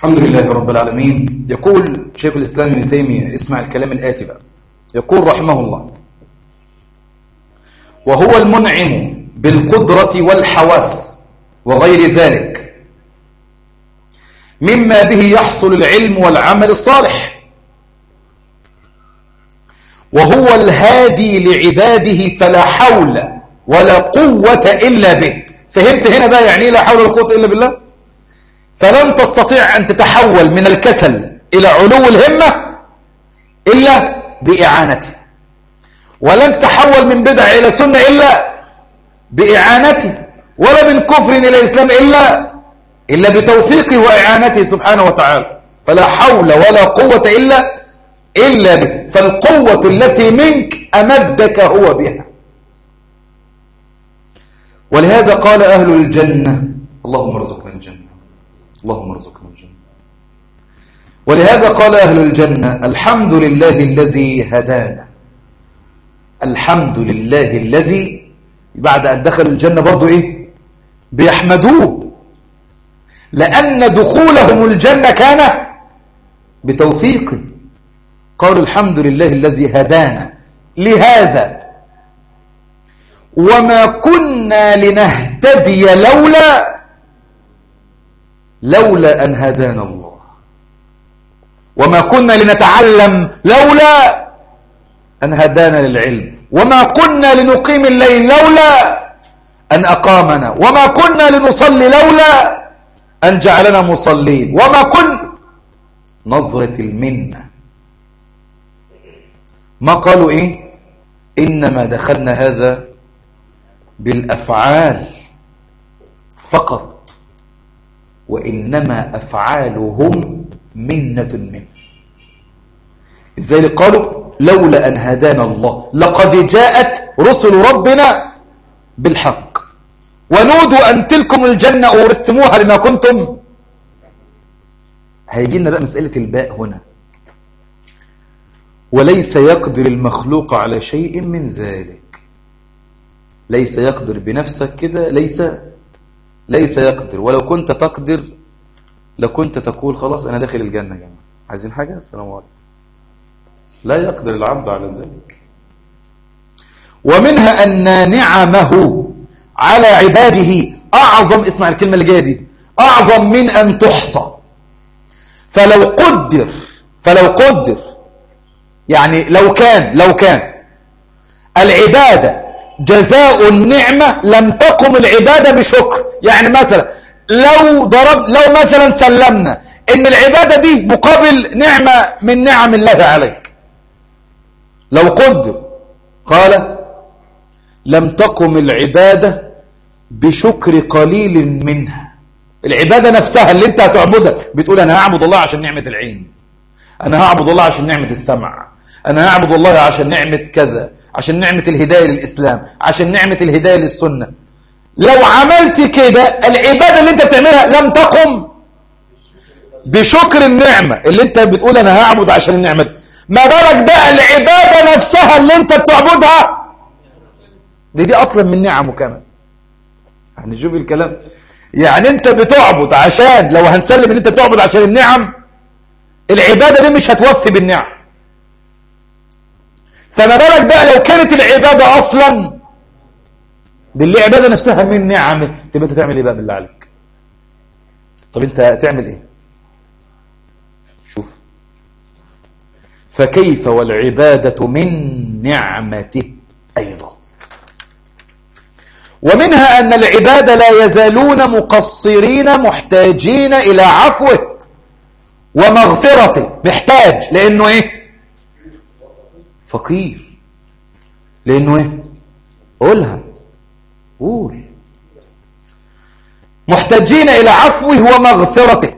الحمد لله رب العالمين يقول شيخ الإسلام ابن تيمية اسمع الكلام الآتي بقى يقول رحمه الله وهو المنعم بالقدرة والحواس وغير ذلك مما به يحصل العلم والعمل الصالح وهو الهادي لعباده فلا حول ولا قوة إلا به فهمت هنا بقى يعني لا حول ولا قوة إلا بالله فلن تستطيع أن تتحول من الكسل إلى علو الهمة إلا بإعانته ولن تتحول من بدع إلى سنة إلا بإعانته ولا من كفر إلى إسلام إلا إلا بتوفيقه وإعانته سبحانه وتعالى فلا حول ولا قوة إلا إلا به فالقوة التي منك أمدك هو بها ولهذا قال أهل الجنة اللهم ارزقنا الجنة اللهم ارزقنا الجنة ولهذا قال أهل الجنة الحمد لله الذي هدانا الحمد لله الذي بعد أن دخل الجنة برضو إيه بيحمدوه لأن دخولهم الجنة كان بتوفيق قالوا الحمد لله الذي هدانا لهذا وما كنا لنهتدي لولا لولا أن هدانا الله وما كنا لنتعلم لولا أن هدانا للعلم وما كنا لنقيم الليل لولا أن أقامنا وما كنا لنصلي لولا أن جعلنا مصلين وما كن نظرة المنة ما قالوا إيه إنما دخلنا هذا بالأفعال فقط وإنما أفعالهم منة منه لذلك قالوا لولا أن هدانا الله لقد جاءت رسل ربنا بالحق ونودوا أن تلكم الجنة أورثتموها لما كنتم هيجي لنا بقى مسألة الباء هنا وليس يقدر المخلوق على شيء من ذلك ليس يقدر بنفسك كده ليس ليس يقدر ولو كنت تقدر لكنت تقول خلاص أنا داخل الجنة يا جماعة عايزين حاجة السلام عليكم لا يقدر العبد على ذلك ومنها أن نعمه على عباده أعظم اسمع الكلمة اللي جايه دي أعظم من أن تحصى فلو قدر فلو قدر يعني لو كان لو كان العبادة جزاء النعمة لم تقم العبادة بشكر يعني مثلا لو ضرب لو مثلا سلمنا ان العبادة دي مقابل نعمة من نعم الله عليك لو قدر قال لم تقم العبادة بشكر قليل منها العبادة نفسها اللي انت هتعبدها بتقول انا هعبد الله عشان نعمة العين انا هعبد الله عشان نعمة السمع انا هعبد الله عشان نعمة كذا عشان نعمة الهداية للإسلام عشان نعمة الهداية للسنة لو عملت كده العبادة اللي انت بتعملها لم تقم بشكر النعمة اللي انت بتقول انا هعبد عشان النعمة ما بالك بقى العبادة نفسها اللي انت بتعبدها دي دي اصلا من نعمه كمان يعني شوف الكلام يعني انت بتعبد عشان لو هنسلم ان انت بتعبد عشان النعم العبادة دي مش هتوفي بالنعم فما بالك بقى لو كانت العبادة اصلا دي اللي عبادة نفسها من نعم تبقى انت تعمل ايه بقى بالله عليك طب انت هتعمل ايه شوف فكيف والعبادة من نعمته أيضا ومنها أن العباد لا يزالون مقصرين محتاجين إلى عفوه ومغفرته محتاج لأنه إيه فقير لأنه إيه قولها قول محتاجين إلى عفوه ومغفرته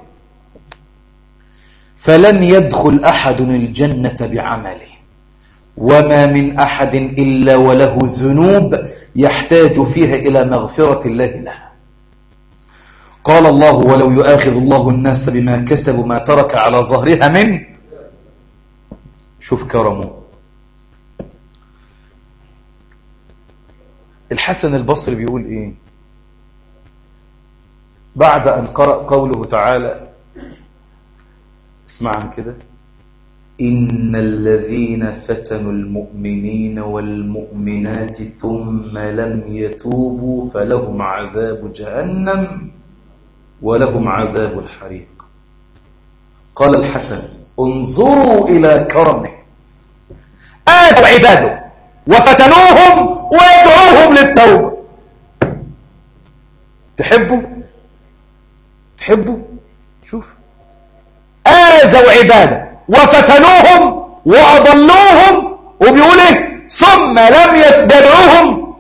فلن يدخل أحد الجنة بعمله وما من أحد إلا وله ذنوب يحتاج فيها إلى مغفرة الله لها قال الله ولو يؤاخذ الله الناس بما كسبوا ما ترك على ظهرها من شوف كرمه الحسن البصري بيقول ايه بعد أن قرأ قوله تعالى اسمعها كده إن الذين فتنوا المؤمنين والمؤمنات ثم لم يتوبوا فلهم عذاب جهنم ولهم عذاب الحريق قال الحسن انظروا إلى كرمه آذوا عباده وفتنوهم ويدعوهم للتوبة تحبوا تحبوا شوف آذوا عباده وفتنوهم وأضلوهم وبيقول ايه ثم لم يتبعوهم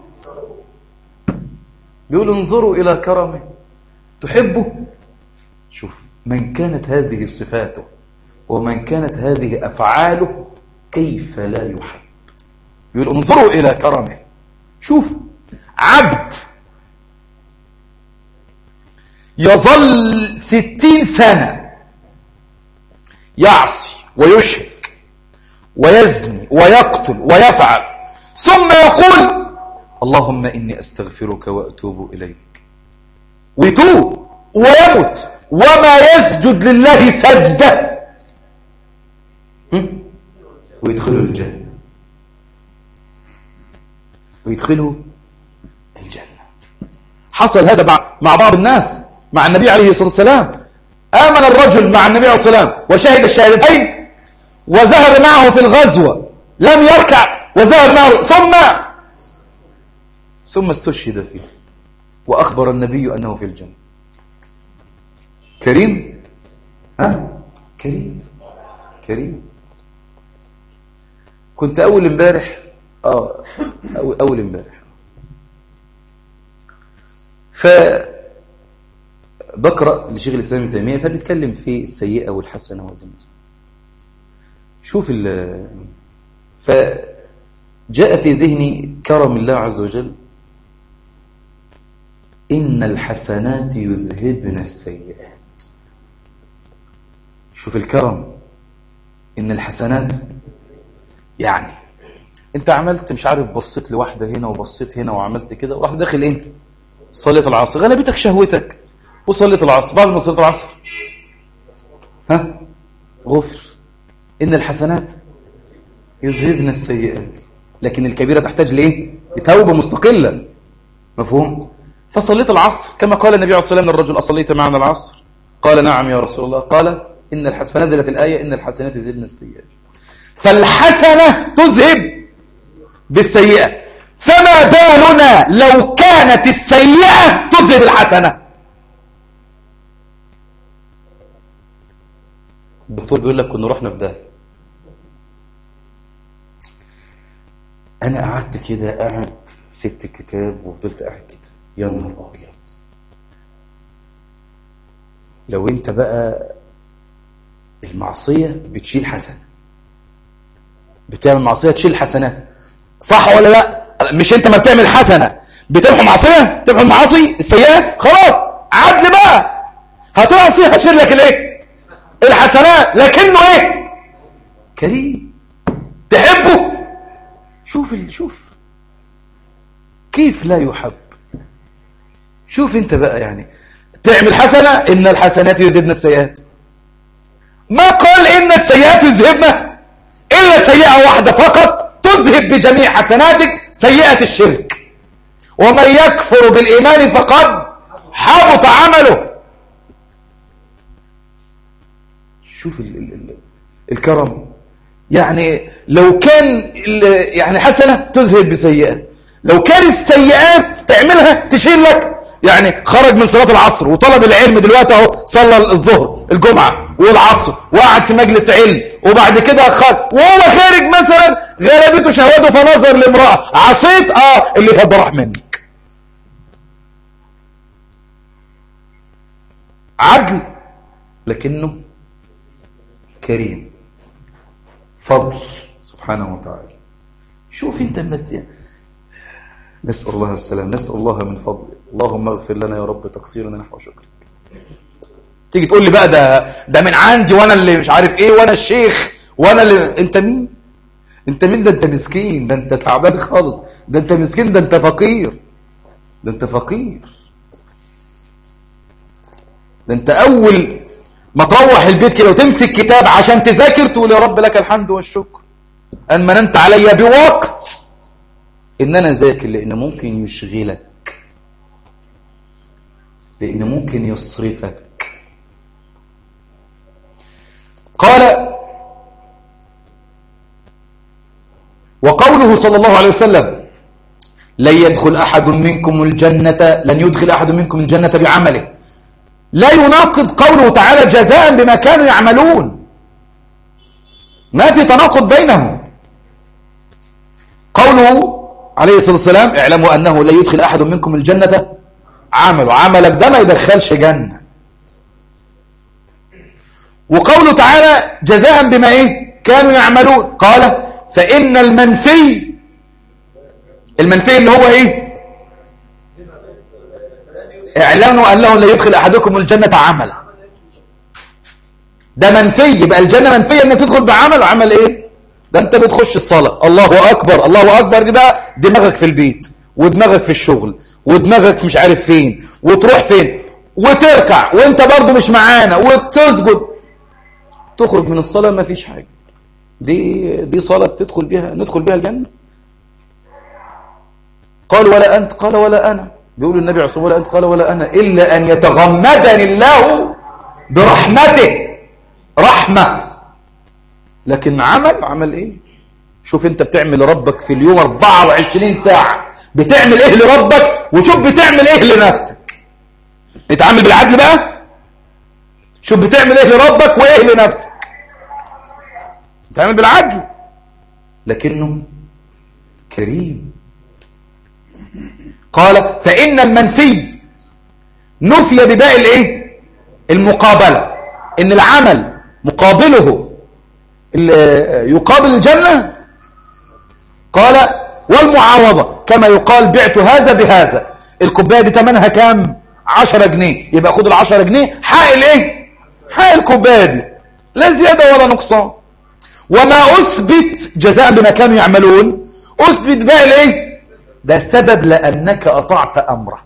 بيقول انظروا إلى كرمه تحبه شوف من كانت هذه صفاته ومن كانت هذه أفعاله كيف لا يحب يقول انظروا إلى كرمه شوف عبد يظل ستين سنة يعصي ويشرك ويزني ويقتل ويفعل ثم يقول اللهم إني أستغفرك وأتوب إليك ويتوب ويمت وما يسجد لله سجدة ويدخلوا الجنة ويدخلوا الجنة حصل هذا مع بعض الناس مع النبي عليه الصلاة والسلام آمن الرجل مع النبي عليه الصلاة والسلام وشهد الشهادتين وذهب معه في الغزوة لم يركع وذهب معه ثم ثم استشهد فيه وأخبر النبي أنه في الجنة كريم ها كريم كريم كنت أول امبارح اه أول امبارح ف بقرأ لشيخ الإسلام ابن تيمية فبيتكلم في السيئة والحسنة والذنب شوف ال فجاء في ذهني كرم الله عز وجل إن الحسنات يذهبن السيئات شوف الكرم إن الحسنات يعني انت عملت مش عارف بصيت لواحدة هنا وبصيت هنا وعملت كده وراح داخل ايه صليت العصر غلبتك شهوتك وصليت العصر بعد ما صليت العصر ها غفر إن الحسنات يذهبن السيئات لكن الكبيرة تحتاج لإيه؟ لتوبة مستقلة مفهوم؟ فصليت العصر كما قال النبي عليه الصلاة والسلام للرجل أصليت معنا العصر قال نعم يا رسول الله قال إن الحس فنزلت الآية إن الحسنات يذهبن السيئات فالحسنة تذهب بالسيئة فما بالنا لو كانت السيئة تذهب الحسنة الدكتور بيقول لك كنا رحنا في ده انا قعدت كده قاعد سبت الكتاب وفضلت قاعد كده يا نهار ابيض لو انت بقى المعصيه بتشيل حسنه بتعمل معصيه تشيل حسنات صح ولا لا مش انت ما بتعمل حسنه بتمحو معصيه تمحو المعاصي السيئات خلاص عدل بقى هتعصي هتشيل لك الايه الحسنات لكنه ايه كريم تحبه شوف ال... شوف كيف لا يحب شوف انت بقى يعني تعمل حسنة ان الحسنات يذهبن السيئات ما قال ان السيئات يذهبن الا سيئة واحدة فقط تذهب بجميع حسناتك سيئة الشرك ومن يكفر بالإيمان فقد حبط عمله شوف ال ال ال الكرم يعني لو كان يعني حسنة تذهب بسيئة لو كان السيئات تعملها تشيل لك يعني خرج من صلاة العصر وطلب العلم دلوقتي اهو صلى الظهر الجمعة والعصر وقعد في مجلس علم وبعد كده خرج وهو خارج مثلا غلبته شهوته فنظر لامرأة عصيت اه اللي فض راح منك عدل لكنه كريم فضل سبحانه وتعالى شوف انت مد نسأل الله السلام نسأل الله من فضله اللهم اغفر لنا يا رب تقصيرنا نحو شكرك تيجي تقول لي بقى ده ده من عندي وانا اللي مش عارف ايه وانا الشيخ وانا اللي انت مين انت مين ده انت مسكين ده انت تعبان خالص ده انت مسكين ده انت فقير ده انت فقير ده انت اول ما تروح البيت كده وتمسك كتاب عشان تذاكر تقول يا رب لك الحمد والشكر أن مننت علي بوقت إن أنا ذاكر لأن ممكن يشغلك لأن ممكن يصرفك قال وقوله صلى الله عليه وسلم لن يدخل أحد منكم الجنة لن يدخل أحد منكم الجنة بعمله لا يناقض قوله تعالى جزاء بما كانوا يعملون ما في تناقض بينهم قوله عليه الصلاة والسلام اعلموا أنه لا يدخل أحد منكم الجنة عمله عملك ده ما يدخلش جنة وقوله تعالى جزاء بما إيه كانوا يعملون قال فإن المنفي المنفي اللي هو إيه اعلنوا أنه لا يدخل أحدكم الجنة عملا ده منفي يبقى الجنة منفية أن تدخل بعمل عمل إيه ده أنت بتخش الصلاة الله أكبر الله أكبر دي بقى دماغك في البيت ودماغك في الشغل ودماغك مش عارف فين وتروح فين وتركع وانت برضو مش معانا وتسجد تخرج من الصلاة ما فيش حاجة دي دي صلاة تدخل بها ندخل بها الجنة قال ولا أنت قال ولا أنا بيقول النبي عليه الصلاة والسلام ولا أنت قال ولا أنا إلا أن يتغمدني الله برحمته رحمة لكن عمل عمل إيه شوف أنت بتعمل لربك في اليوم 24 ساعة بتعمل إيه لربك وشوف بتعمل إيه لنفسك نتعامل بالعدل بقى شوف بتعمل إيه لربك وإيه لنفسك تعمل بالعدل لكنه كريم قال فإن المنفي نفي بباء الايه المقابلة ان العمل مقابله يقابل الجنة قال والمعاوضة كما يقال بعت هذا بهذا الكوباية دي تمنها كام عشرة جنيه يبقى خد العشرة جنيه حق الايه حق الكوباية دي لا زيادة ولا نقصان وما أثبت جزاء بما كانوا يعملون أثبت بقى الايه ده سبب لأنك أطعت أمره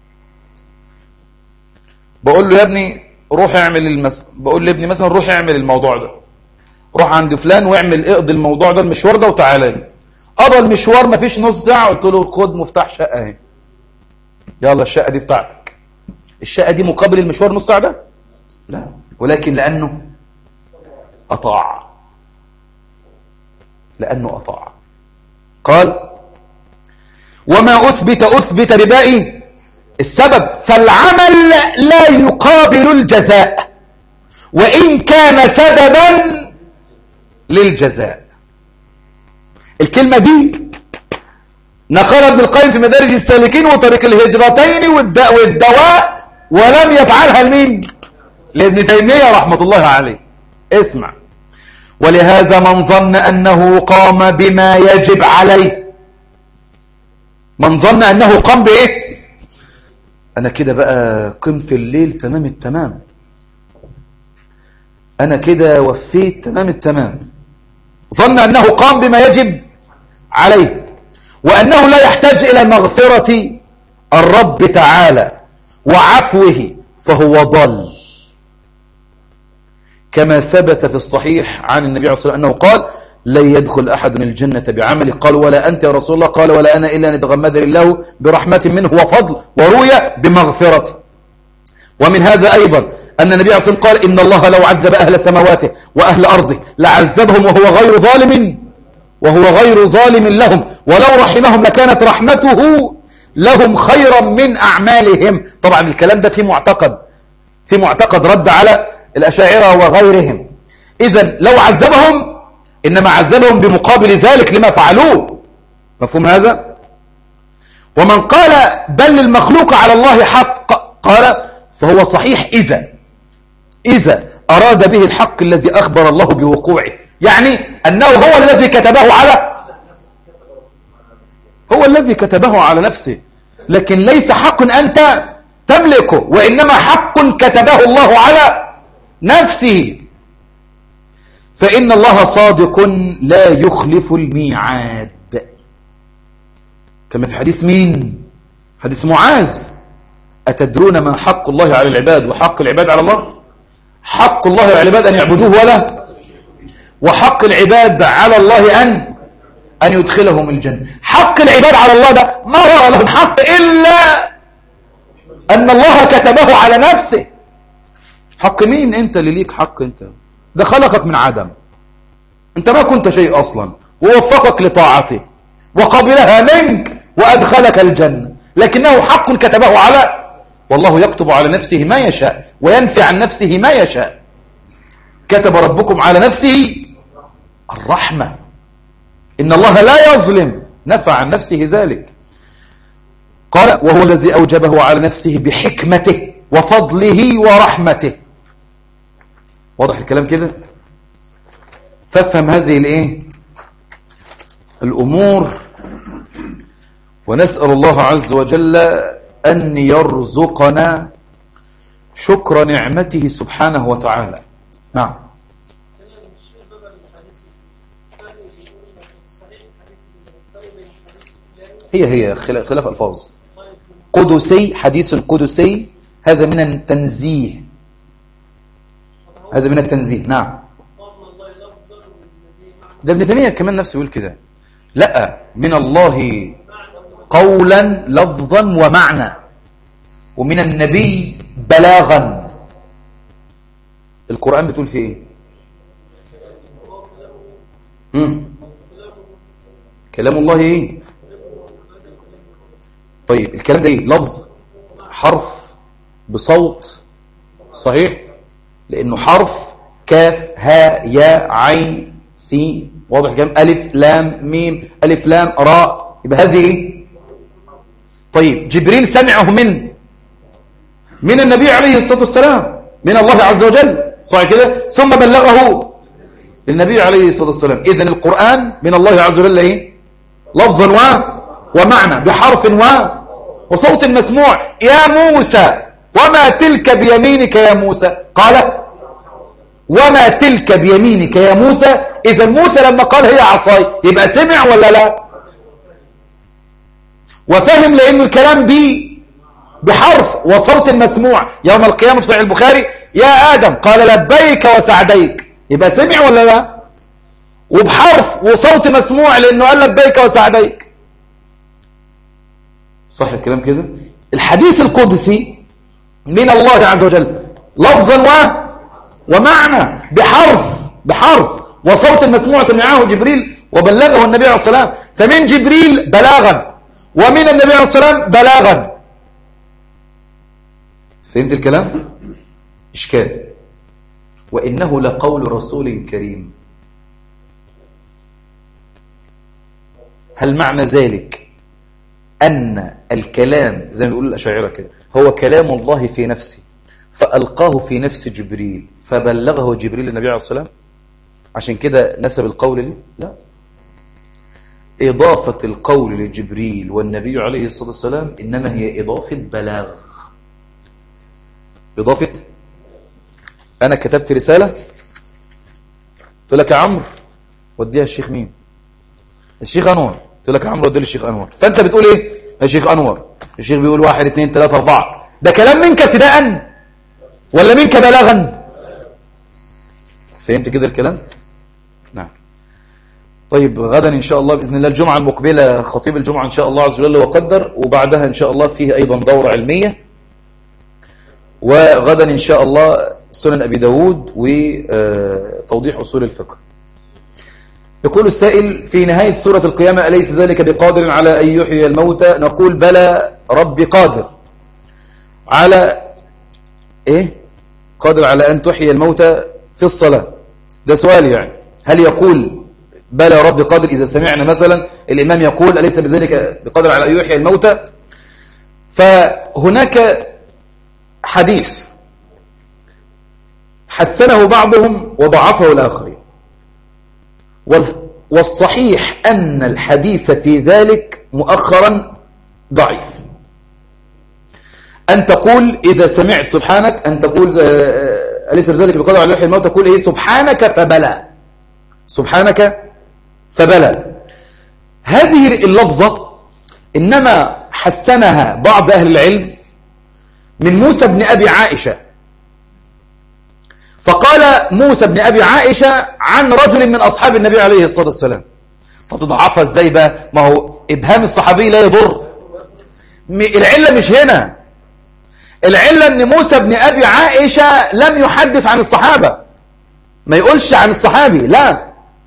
بقول له يا ابني روح اعمل المس... بقول لابني مثلا روح اعمل الموضوع ده روح عند فلان واعمل اقضي الموضوع ده المشوار ده وتعالى لي قضى المشوار ما فيش نص ساعه قلت له خد مفتاح شقه اهي يلا الشقه دي بتاعتك الشقه دي مقابل المشوار نص ساعه ده لا ولكن لانه اطاع لانه اطاع قال وما أثبت أثبت بباء السبب فالعمل لا يقابل الجزاء وإن كان سببا للجزاء الكلمة دي نقل ابن القيم في مدارج السالكين وطريق الهجرتين والدواء ولم يفعلها لمين لابن تيمية رحمة الله عليه اسمع ولهذا من ظن أنه قام بما يجب عليه من ظن أنه قام بإيه أنا كده بقى قمت الليل تمام التمام أنا كده وفيت تمام التمام ظن أنه قام بما يجب عليه وأنه لا يحتاج إلى مغفرة الرب تعالى وعفوه فهو ضل كما ثبت في الصحيح عن النبي عليه الصلاة والسلام أنه قال لن يدخل أحد الجنة بعمله قال ولا أنت يا رسول الله قال ولا أنا إلا أن يتغمدني الله برحمة منه وفضل وروي بمغفرته ومن هذا أيضا أن النبي عليه الصلاة والسلام قال إن الله لو عذب أهل سماواته وأهل أرضه لعذبهم وهو غير ظالم وهو غير ظالم لهم ولو رحمهم لكانت رحمته لهم خيرا من أعمالهم طبعا الكلام ده في معتقد في معتقد رد على الأشاعرة وغيرهم إذا لو عذبهم إنما عذبهم بمقابل ذلك لما فعلوه مفهوم هذا ومن قال بل المخلوق على الله حق قال فهو صحيح إذا إذا أراد به الحق الذي أخبر الله بوقوعه يعني أنه هو الذي كتبه على هو الذي كتبه على نفسه لكن ليس حق أنت تملكه وإنما حق كتبه الله على نفسه فإن الله صادق لا يخلف الميعاد كما في حديث مين حديث معاذ أتدرون ما حق الله على العباد وحق العباد على الله حق الله على العباد أن يعبدوه ولا وحق العباد على الله أن أن يدخلهم الجنة حق العباد على الله ده ما هو لهم حق إلا أن الله كتبه على نفسه حق مين أنت اللي ليك حق أنت ده خلقك من عدم أنت ما كنت شيء أصلا ووفقك لطاعته وقبلها منك وأدخلك الجنة لكنه حق كتبه على والله يكتب على نفسه ما يشاء وينفي عن نفسه ما يشاء كتب ربكم على نفسه الرحمة إن الله لا يظلم نفى عن نفسه ذلك قال وهو الذي أوجبه على نفسه بحكمته وفضله ورحمته واضح الكلام كده فافهم هذه الايه الأمور ونسأل الله عز وجل أن يرزقنا شكر نعمته سبحانه وتعالى نعم هي هي خلاف ألفاظ قدسي حديث قدسي هذا من التنزيه هذا من التنزيه نعم ده ابن تيمية كمان نفسه يقول كده لا من الله قولا لفظا ومعنى ومن النبي بلاغا القرآن بتقول في ايه مم. كلام الله ايه طيب الكلام ده ايه لفظ حرف بصوت صحيح لانه حرف كاف ها يا عين سي واضح كام الف لام ميم الف لام راء يبقى هذه ايه طيب جبريل سمعه من من النبي عليه الصلاه والسلام من الله عز وجل صح كده ثم بلغه للنبي عليه الصلاه والسلام اذا القران من الله عز وجل ايه لفظا و ومعنى بحرف و وصوت مسموع يا موسى وما تلك بيمينك يا موسى قال وما تلك بيمينك يا موسى إذا موسى لما قال هي عصاي يبقى سمع ولا لا وفهم لأن الكلام بي بحرف وصوت مسموع يوم القيامة في صحيح البخاري يا آدم قال لبيك وسعديك يبقى سمع ولا لا وبحرف وصوت مسموع لأنه قال لبيك وسعديك صح الكلام كده الحديث القدسي من الله عز وجل لفظا و ومعنى بحرف بحرف وصوت مسموع سمعه جبريل وبلغه النبي عليه الصلاة والسلام فمن جبريل بلاغا ومن النبي عليه الصلاة والسلام بلاغا فهمت الكلام؟ إشكال وإنه لقول رسول كريم هل معنى ذلك أن الكلام زي ما بيقول الأشاعرة كده هو كلام الله في نفسه فألقاه في نفس جبريل فبلغه جبريل النبي عليه الصلاة والسلام عشان كده نسب القول لي لا إضافة القول لجبريل والنبي عليه الصلاة والسلام إنما هي إضافة بلاغ إضافة أنا كتبت رسالة قلت لك يا عمرو وديها الشيخ مين الشيخ أنور قلت لك يا عمرو وديها الشيخ أنور فأنت بتقول إيه يا شيخ أنور الشيخ بيقول واحد اثنين ثلاثة أربعة ده كلام منك ابتداء ولا منك بلاغا فهمت كده الكلام نعم طيب غدا إن شاء الله بإذن الله الجمعة المقبلة خطيب الجمعة إن شاء الله عز وجل وقدر وبعدها إن شاء الله فيه أيضا دورة علمية وغدا إن شاء الله سنن أبي داود وتوضيح أصول الفقه يقول السائل في نهاية سورة القيامة أليس ذلك بقادر على أن يحيي الموتى نقول بلى ربي قادر على إيه قادر على أن تحيي الموتى في الصلاة ده سؤال يعني هل يقول بلى رب قادر إذا سمعنا مثلا الإمام يقول أليس بذلك بقادر على أن يحيي الموتى فهناك حديث حسنه بعضهم وضعفه الآخرين والصحيح أن الحديث في ذلك مؤخرا ضعيف أن تقول إذا سمعت سبحانك أن تقول أليس بذلك بقدر على يحيي الموت تقول إيه سبحانك فبلى سبحانك فبلى هذه اللفظة إنما حسنها بعض أهل العلم من موسى بن أبي عائشة فقال موسى بن أبي عائشة عن رجل من أصحاب النبي عليه الصلاة والسلام فتضعفها ازاي بقى ما هو إبهام الصحابي لا يضر العلة مش هنا العلة ان موسى بن أبي عائشة لم يحدث عن الصحابة ما يقولش عن الصحابي لا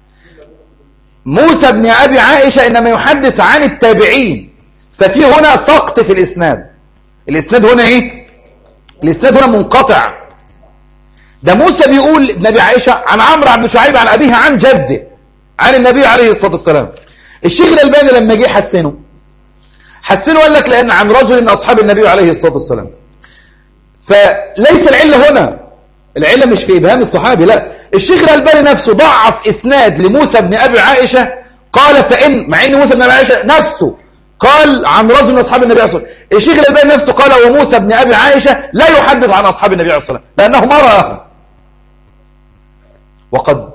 موسى بن أبي عائشة إنما يحدث عن التابعين ففي هنا سقط في الإسناد الإسناد هنا إيه الإسناد هنا منقطع ده موسى بيقول ابن أبي عائشة عن عمرو بن شعيب عن أبيه عن جده عن النبي عليه الصلاة والسلام الشيخ الألباني لما جه حسنه حسنه قال لك لأن عن رجل من أصحاب النبي عليه الصلاة والسلام فليس العلة هنا العلة مش في إبهام الصحابي لا الشيخ الألباني نفسه ضعف إسناد لموسى بن أبي عائشة قال فإن مع إن موسى بن أبي عائشة نفسه قال عن رجل من أصحاب النبي عليه الصلاة والسلام الشيخ الألباني نفسه قال وموسى بن أبي عائشة لا يحدث عن أصحاب النبي عليه الصلاة والسلام لأنه مرة وقد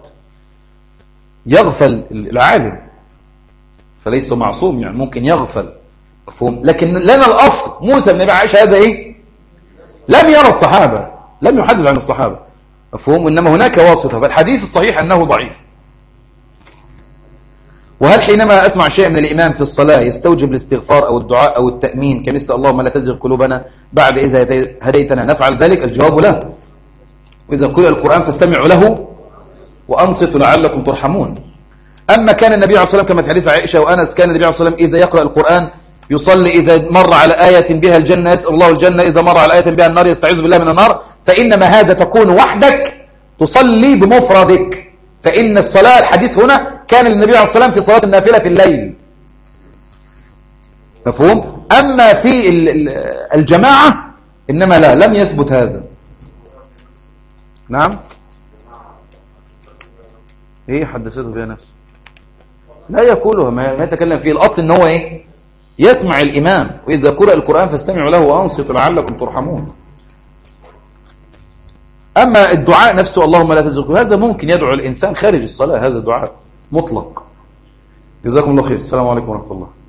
يغفل العالم فليس معصوم يعني ممكن يغفل مفهوم لكن لنا الأصل موسى بن أبي عائشة هذا إيه لم يرى الصحابة لم يحدث عن الصحابة مفهوم إنما هناك واسطة فالحديث الصحيح أنه ضعيف وهل حينما أسمع شيء من الإمام في الصلاة يستوجب الاستغفار أو الدعاء أو التأمين كمثل اللهم لا تزغ قلوبنا بعد إذا هديتنا نفعل ذلك الجواب لا وإذا قرأ القرآن فاستمعوا له وأنصتوا لعلكم ترحمون أما كان النبي عليه الصلاة والسلام كما في حديث عائشة وأنس كان النبي عليه الصلاة والسلام إذا يقرأ القرآن يصلي إذا مر على آية بها الجنة يسأل الله الجنة إذا مر على آية بها النار يستعيذ بالله من النار فإنما هذا تكون وحدك تصلي بمفردك فإن الصلاة الحديث هنا كان للنبي عليه الصلاة والسلام في صلاة النافلة في الليل مفهوم؟ أما في الجماعة إنما لا لم يثبت هذا نعم ايه حدثته فيها نفسه لا يقولها ما يتكلم فيه الأصل إن هو إيه يسمع الإمام وإذا قرأ القرآن فاستمعوا له وأنصتوا لعلكم ترحمون أما الدعاء نفسه اللهم لا تزغ هذا ممكن يدعو الإنسان خارج الصلاة هذا دعاء مطلق جزاكم الله خير السلام عليكم ورحمة الله